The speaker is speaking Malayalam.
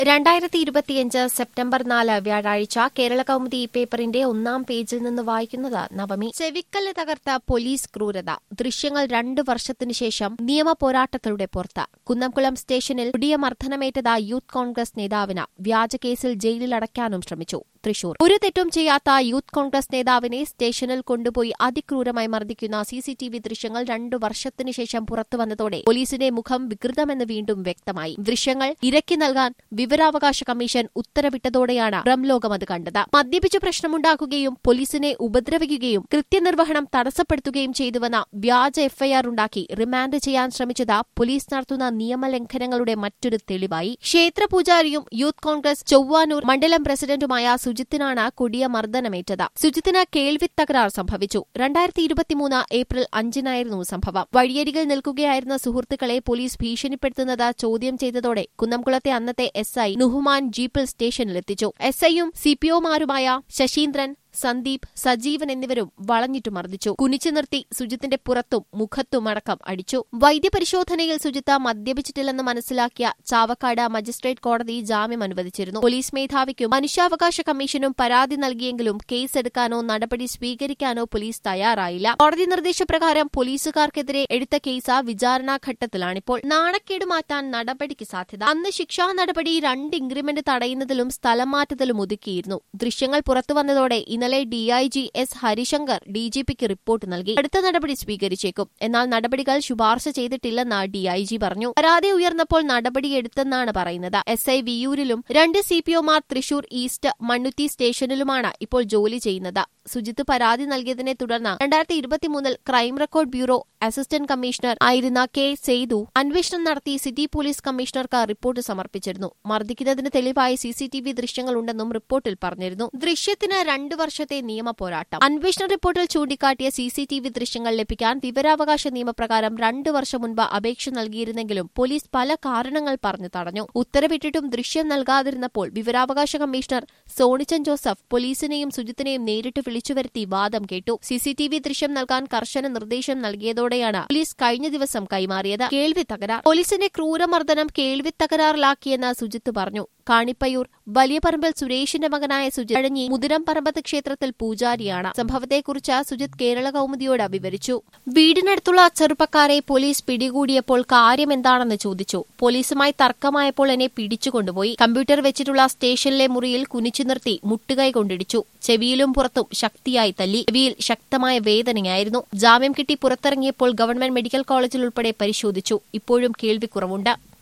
രണ്ടായിരത്തി ഇരുപത്തിയഞ്ച് സെപ്റ്റംബർ നാല് വ്യാഴാഴ്ച കേരള കൗമുദി ഈ പേപ്പറിന്റെ ഒന്നാം പേജിൽ നിന്ന് വായിക്കുന്നത് നവമി ചെവിക്കല്ല് തകർത്ത പോലീസ് ക്രൂരത ദൃശ്യങ്ങൾ രണ്ടു വർഷത്തിനു ശേഷം നിയമ പോരാട്ടത്തിലൂടെ പുറത്ത് കുന്നംകുളം സ്റ്റേഷനിൽ പുതിയ മർദ്ദനമേറ്റത് യൂത്ത് കോൺഗ്രസ് നേതാവിന് വ്യാജ കേസിൽ ജയിലിൽ അടയ്ക്കാനും ശ്രമിച്ചു തൃശൂർ ഒരു തെറ്റും ചെയ്യാത്ത യൂത്ത് കോൺഗ്രസ് നേതാവിനെ സ്റ്റേഷനിൽ കൊണ്ടുപോയി അതിക്രൂരമായി മർദ്ദിക്കുന്ന സിസിടിവി ദൃശ്യങ്ങൾ രണ്ടു വർഷത്തിനു ശേഷം പുറത്തുവന്നതോടെ പോലീസിന്റെ മുഖം വികൃതമെന്ന് വീണ്ടും വ്യക്തമായി ദൃശ്യങ്ങൾ ഇരക്കി നൽകാൻ വിവരാവകാശ കമ്മീഷൻ ഉത്തരവിട്ടതോടെയാണ് ലോകം അത് കണ്ടത് മദ്യപിച്ച് പ്രശ്നമുണ്ടാക്കുകയും പോലീസിനെ ഉപദ്രവിക്കുകയും കൃത്യനിർവഹണം തടസ്സപ്പെടുത്തുകയും ചെയ്തുവെന്ന വ്യാജ എഫ്ഐആർ ഉണ്ടാക്കി റിമാൻഡ് ചെയ്യാൻ ശ്രമിച്ചത് പോലീസ് നടത്തുന്ന നിയമലംഘനങ്ങളുടെ മറ്റൊരു തെളിവായി ക്ഷേത്ര പൂജാരിയും യൂത്ത് കോൺഗ്രസ് ചൊവ്വാനൂർ മണ്ഡലം പ്രസിഡന്റുമായ സുജിത്തിനാണ് കൊടിയ മർദ്ദനമേറ്റത് സുജിത്തിന് കേൾവി തകരാർ സംഭവിച്ചു രണ്ടായിരത്തി ഇരുപത്തിമൂന്ന് ഏപ്രിൽ അഞ്ചിനായിരുന്നു സംഭവം വഴിയരികിൽ നിൽക്കുകയായിരുന്ന സുഹൃത്തുക്കളെ പോലീസ് ഭീഷണിപ്പെടുത്തുന്നത് ചോദ്യം ചെയ്തതോടെ കുന്നംകുളത്തെ അന്നത്തെ എസ് ഐ നുഹുമാൻ ജീപ്പിൽ സ്റ്റേഷനിലെത്തിച്ചു എസ് ഐയും സിപിഒമാരുമായ ശശീന്ദ്രൻ സന്ദീപ് സജീവൻ എന്നിവരും വളഞ്ഞിട്ടു മർദ്ദിച്ചു കുനിച്ചു നിർത്തി സുജിത്തിന്റെ പുറത്തും മുഖത്തും അടക്കം അടിച്ചു വൈദ്യപരിശോധനയിൽ സുജിത്ത് മദ്യപിച്ചിട്ടില്ലെന്ന് മനസ്സിലാക്കിയ ചാവക്കാട് മജിസ്ട്രേറ്റ് കോടതി ജാമ്യം അനുവദിച്ചിരുന്നു പോലീസ് മേധാവിക്കും മനുഷ്യാവകാശ കമ്മീഷനും പരാതി നൽകിയെങ്കിലും കേസെടുക്കാനോ നടപടി സ്വീകരിക്കാനോ പോലീസ് തയ്യാറായില്ല കോടതി നിർദ്ദേശപ്രകാരം പോലീസുകാർക്കെതിരെ എടുത്ത കേസ് വിചാരണാഘട്ടത്തിലാണിപ്പോൾ നാണക്കേട് മാറ്റാൻ നടപടിക്ക് സാധ്യത അന്ന് ശിക്ഷാ നടപടി രണ്ട് ഇൻക്രിമെന്റ് തടയുന്നതിലും സ്ഥലം മാറ്റത്തിലും ഒതുക്കിയിരുന്നു ദൃശ്യങ്ങൾ പുറത്തുവന്നതോടെ ഇന്നലെ ഡിഐജി എസ് ഹരിശങ്കർ ഡിജിപിക്ക് റിപ്പോർട്ട് നൽകി അടുത്ത നടപടി സ്വീകരിച്ചേക്കും എന്നാൽ നടപടികൾ ശുപാർശ ചെയ്തിട്ടില്ലെന്ന് ഡിഐജി പറഞ്ഞു പരാതി ഉയർന്നപ്പോൾ നടപടിയെടുത്തെന്നാണ് പറയുന്നത് എസ് ഐ വിയൂരിലും രണ്ട് സിപിഒമാർ തൃശൂർ ഈസ്റ്റ് മണ്ണുത്തി സ്റ്റേഷനിലുമാണ് ഇപ്പോൾ ജോലി ചെയ്യുന്നത് സുജിത്ത് പരാതി നൽകിയതിനെ തുടർന്ന് രണ്ടായിരത്തി ഇരുപത്തിമൂന്നിൽ crime record bureau assistant commissioner ആയിരുന്ന കെ സെയ്തു അന്വേഷണം നടത്തി സിറ്റി പോലീസ് കമ്മീഷണർക്ക് റിപ്പോർട്ട് സമർപ്പിച്ചിരുന്നു മർദ്ദിക്കുന്നതിന് തെളിവായി സിസിടിവി ദൃശ്യങ്ങളുണ്ടെന്നും റിപ്പോർട്ടിൽ പറഞ്ഞിരുന്നു ദൃശ്യത്തിന് രണ്ടു വർഷത്തെ നിയമ പോരാട്ടം അന്വേഷണ റിപ്പോർട്ടിൽ ചൂണ്ടിക്കാട്ടിയ സിസിടിവി ദൃശ്യങ്ങൾ ലഭിക്കാൻ വിവരാവകാശ നിയമപ്രകാരം രണ്ടു വർഷം മുൻപ് അപേക്ഷ നൽകിയിരുന്നെങ്കിലും പോലീസ് പല കാരണങ്ങൾ പറഞ്ഞു തടഞ്ഞു ഉത്തരവിട്ടിട്ടും ദൃശ്യം നൽകാതിരുന്നപ്പോൾ വിവരാവകാശ കമ്മീഷണർ സോണിച്ചൻ ജോസഫ് പോലീസിനെയും സുജിത്തിനെയും നേരിട്ട് വിളിച്ചുവരുത്തി വാദം കേട്ടു സിസിടിവി ദൃശ്യം നൽകാൻ കർശന നിർദ്ദേശം നൽകിയതോടെയാണ് പോലീസ് കഴിഞ്ഞ ദിവസം കൈമാറിയത് കേൾവി തകരാർ പോലീസിന്റെ ക്രൂരമർദ്ദനം കേൾവി തകരാറിലാക്കിയെന്ന് സുജിത്ത് പറഞ്ഞു കാണിപ്പയൂർ വലിയ പറമ്പിൽ സുരേഷിന്റെ മകനായ സുജിത് കഴിഞ്ഞി മുതിരംപറമ്പത്ത് ക്ഷേത്രത്തിൽ പൂജാരിയാണ് സംഭവത്തെക്കുറിച്ച് സുജിത് കേരള കൌമുദിയോട് വിവരിച്ചു വീടിനടുത്തുള്ള ചെറുപ്പക്കാരെ പോലീസ് പിടികൂടിയപ്പോൾ കാര്യമെന്താണെന്ന് ചോദിച്ചു പോലീസുമായി തർക്കമായപ്പോൾ എന്നെ പിടിച്ചുകൊണ്ടുപോയി കമ്പ്യൂട്ടർ വെച്ചിട്ടുള്ള സ്റ്റേഷനിലെ മുറിയിൽ കുനിച്ചു നിർത്തി മുട്ടുകൈ കൊണ്ടിടിച്ചു ചെവിയിലും പുറത്തും ശക്തിയായി തല്ലി ചെവിയിൽ ശക്തമായ വേദനയായിരുന്നു ജാമ്യം കിട്ടി പുറത്തിറങ്ങിയപ്പോൾ ഗവൺമെന്റ് മെഡിക്കൽ കോളേജിൽ ഉൾപ്പെടെ പരിശോധിച്ചു ഇപ്പോഴും കേൾവിക്കുറവുണ്ട്